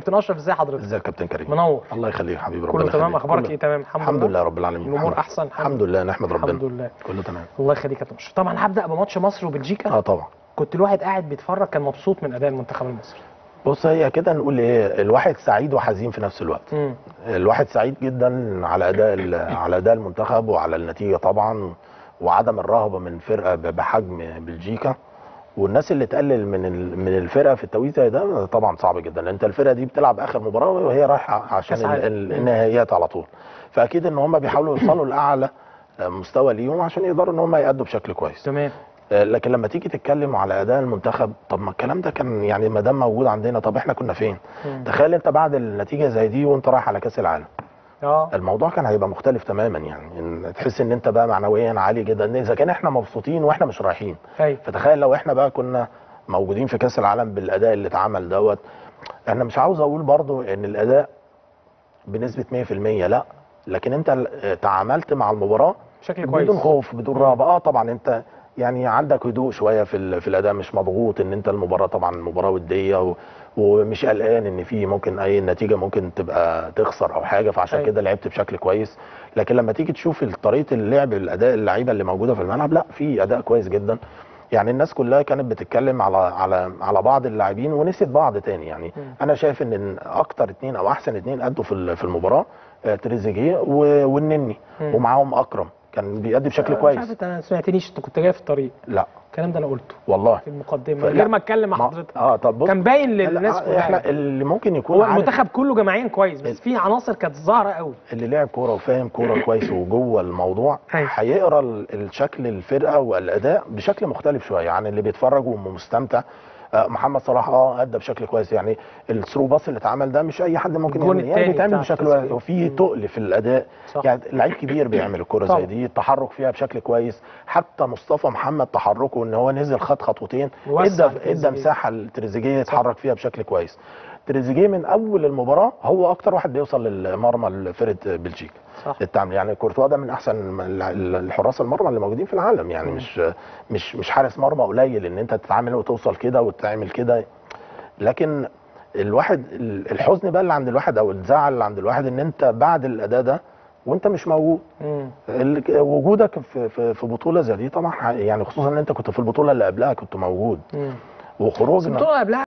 كابتن اشرف ازي حضرتك ازيك يا كابتن كريم منور الله يخليك حبيبي ربنا كله تمام يخليك. اخبارك كله- ايه تمام الحمد, الحمد لله رب العالمين الامور الحمد- احسن الحمد لله نحمد ربنا الحمد لله كله تمام الله يخليك يا كابتن اشرف طبعا هبدا بماتش مصر وبلجيكا اه طبعا كنت الواحد قاعد بيتفرج كان مبسوط من اداء المنتخب المصري بص هي كده نقول ايه الواحد سعيد وحزين في نفس الوقت امم الواحد سعيد جدا على اداء ال- على اداء المنتخب وعلى النتيجه طبعا وعدم الرهبه من فرقه ب- بحجم بلجيكا والناس اللي تقلل من ال- من الفرقه في التوقيت زي ده طبعا صعب جدا لان انت الفرقه دي بتلعب اخر مباراه وهي رايحه عشان كأس ال- عالم. ال- النهائيات على طول فاكيد ان هم بيحاولوا يوصلوا لاعلى مستوى ليهم عشان يقدروا ان هم يأدوا بشكل كويس تمام آه، لكن لما تيجي تتكلم على اداء المنتخب طب ما الكلام ده كان يعني ما دام موجود عندنا طب احنا كنا فين مم. تخيل انت بعد النتيجه زي دي وانت رايح على كاس العالم اه الموضوع كان هيبقى مختلف تماما يعني إن تحس ان انت بقى معنويا عالي جدا إن اذا كان احنا مبسوطين واحنا مش رايحين ايوه فتخيل لو احنا بقى كنا موجودين في كاس العالم بالاداء اللي اتعمل دوت انا مش عاوز اقول برضو ان الاداء بنسبه 100% لا لكن انت ال- تعاملت مع المباراه بشكل كويس بدون خوف بدون رهبه اه طبعا انت يعني عندك هدوء شويه في ال- في الاداء مش مضغوط ان انت المباراه طبعا مباراه وديه و ومش قلقان ان في ممكن اي نتيجه ممكن تبقى تخسر او حاجه فعشان أيوة. كده لعبت بشكل كويس لكن لما تيجي تشوف طريقه اللعب الاداء اللعيبه اللي موجوده في الملعب لا في اداء كويس جدا يعني الناس كلها كانت بتتكلم على على على بعض اللاعبين ونسيت بعض تاني يعني مم. انا شايف ان اكتر اتنين او احسن اتنين ادوا في ال- في المباراه آه، تريزيجيه و- والنني مم. ومعاهم اكرم كان بيأدي بشكل مش كويس عارف انت ما سمعتنيش انت كنت جاي في الطريق لا الكلام ده انا قلته والله في المقدمه فلا- من غير ما اتكلم مع ما- حضرتك اه طب بص كان باين للناس لا، كلها احنا اللي ممكن يكون هو عارف المنتخب كله جماعيا كويس بس في عناصر كانت ظاهره قوي اللي لعب كوره وفاهم كوره كويس وجوه الموضوع أيوة. هيقرا ال- الشكل الفرقه والاداء بشكل مختلف شويه عن اللي بيتفرج ومستمتع آه، محمد صلاح اه ادى بشكل كويس يعني الثرو باص اللي اتعمل ده مش اي حد ممكن الجون يعمل يعني التاني بيتعمل بتاع بشكل التسجيل. وفي مم. تقل في الاداء صح. يعني لعيب كبير بيعمل الكوره طبعا. زي دي التحرك فيها بشكل كويس حتى مصطفى محمد تحركه ان هو نزل خد خطوتين وسع ادى ادى لتريزيجيه. مساحه لتريزيجيه يتحرك فيها بشكل كويس تريزيجيه من اول المباراه هو اكتر واحد بيوصل للمرمى لفرقه بلجيكا صح التعامل يعني كورتوا ده من احسن ال- ال- الحراس المرمى اللي موجودين في العالم يعني مم. مش مش مش حارس مرمى قليل ان انت تتعامل وتوصل كده وتعمل كده لكن الواحد ال- الحزن بقى اللي عند الواحد او الزعل اللي عند الواحد ان انت بعد الاداء ده وانت مش موجود مم. ال- وجودك في في في بطوله زي دي طبعا يعني خصوصا ان انت كنت في البطوله اللي قبلها كنت موجود مم. بس وخروجنا البطوله قبلها